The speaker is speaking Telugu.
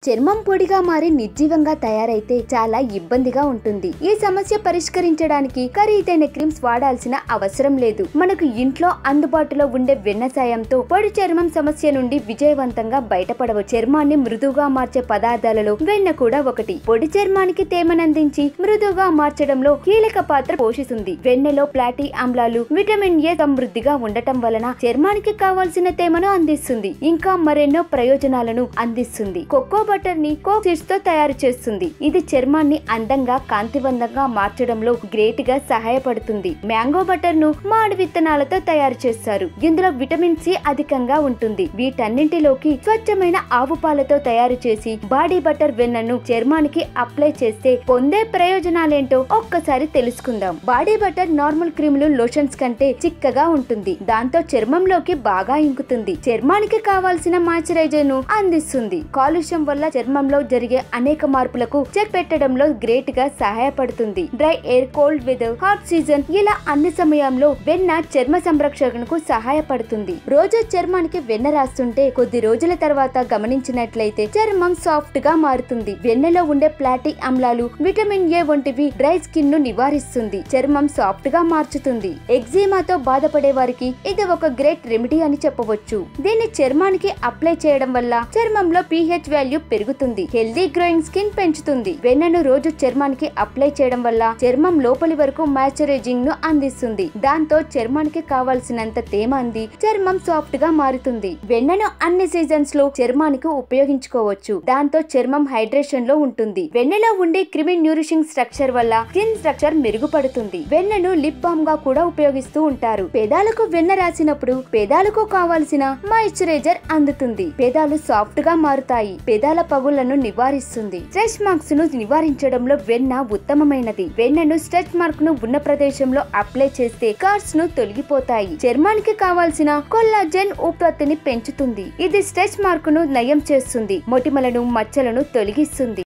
చర్మం పొడిగా మారి నిర్జీవంగా తయారైతే చాలా ఇబ్బందిగా ఉంటుంది ఈ సమస్య పరిష్కరించడానికి ఖరీదైన క్రీమ్స్ వాడాల్సిన అవసరం లేదు మనకు ఇంట్లో అందుబాటులో ఉండే వెన్న సాయంతో పొడి చర్మం సమస్య నుండి విజయవంతంగా బయటపడవచ్చు చర్మాన్ని మృదువుగా మార్చే పదార్థాలలో వెన్న కూడా ఒకటి పొడి చర్మానికి తేమనందించి మృదువుగా మార్చడంలో కీలక పాత్ర పోషిస్తుంది వెన్నెలో ప్లాటీ ఆమ్లాలు విటమిన్ ఏ సమృద్ధిగా ఉండటం వలన చర్మానికి కావాల్సిన తేమను అందిస్తుంది ఇంకా మరెన్నో ప్రయోజనాలను అందిస్తుంది కొక్కో బటర్ ని కోక్ సీడ్స్ తో తయారు చేస్తుంది ఇది చర్మాన్ని అందంగా కాంతివంతంగా మార్చడంలో గ్రేట్ గా సహాయపడుతుంది మ్యాంగో బటర్ ను మామిడి విత్తనాలతో తయారు చేస్తారు ఇందులో విటమిన్ సి అధికంగా ఉంటుంది వీటన్నింటిలోకి స్వచ్ఛమైన ఆవు పాలతో తయారు చేసి బాడీ బటర్ వెన్నను చర్మానికి అప్లై చేస్తే పొందే ప్రయోజనాలేంటో ఒక్కసారి తెలుసుకుందాం బాడీ బటర్ నార్మల్ క్రీములు లోషన్స్ కంటే చిక్కగా ఉంటుంది దాంతో చర్మంలోకి బాగా ఇంకుతుంది చర్మానికి కావాల్సిన మాయిశ్చరైజర్ ను అందిస్తుంది కాలుష్యం వల్ల చర్మంలో జరిగే అనేక మార్పులకు చెక్ పెట్టడంలో గ్రేట్ గా సహాయపడుతుంది dry air cold weather hot season ఇలా అన్ని సమయంలో వెన్న చర్మ సంరక్షణకు సహాయపడుతుంది రోజు చర్మానికి వెన్న రాస్తుంటే కొద్ది రోజుల తర్వాత గమనించినట్లయితే చర్మం సాఫ్ట్ గా మారుతుంది వెన్నలో ఉండే ప్లాటిక్ ఆమ్లాలు విటమిన్ ఏ వంటివి డ్రై స్కిన్ ను నివారిస్తుంది చర్మం సాఫ్ట్ గా మార్చుతుంది ఎగ్జిమాతో బాధపడే వారికి ఇది ఒక గ్రేట్ రెమెడీ అని చెప్పవచ్చు దీన్ని చర్మానికి అప్లై చేయడం వల్ల చర్మంలో pH వాల్యూ పెరుగుతుంది హెల్దీ గ్రోయింగ్ స్కిన్ పెంచుతుంది వెన్నను రోజు చర్మానికి అప్లై చేయడం వల్ల చర్మం లోపలి వరకు మాయిశ్చరైజింగ్ ను అందిస్తుంది దాంతో చర్మానికి కావాల్సినంత తేమ అంది చర్మం సాఫ్ట్ గా మారుతుంది వెన్నను అన్ని సీజన్స్ లో చర్మానికి ఉపయోగించుకోవచ్చు దాంతో చర్మం హైడ్రేషన్ లో ఉంటుంది వెన్నెలో ఉండే క్రిమి న్యూరిషింగ్ స్ట్రక్చర్ వల్ల స్కిన్ స్ట్రక్చర్ మెరుగుపడుతుంది వెన్నను లిప్ బామ్ గా కూడా ఉపయోగిస్తూ ఉంటారు పెదాలకు వెన్న రాసినప్పుడు పెదాలకు కావాల్సిన మాయిశ్చరైజర్ అందుతుంది పెదాలు సాఫ్ట్ గా మారుతాయి పెదాల పగుళ్లను నివారిస్తుంది స్ట్రెచ్ మార్క్స్ ను నివారించడంలో వెన్న ఉత్తమమైనది వెన్నను స్ట్రెచ్ మార్క్ ను ఉన్న ప్రదేశంలో అప్లై చేస్తే కార్స్ ను తొలగిపోతాయి చర్మానికి కావాల్సిన కొల్లాజెన్ ఉత్పత్తిని పెంచుతుంది ఇది స్ట్రెచ్ మార్క్ ను నయం చేస్తుంది మొటిమలను మచ్చలను తొలగిస్తుంది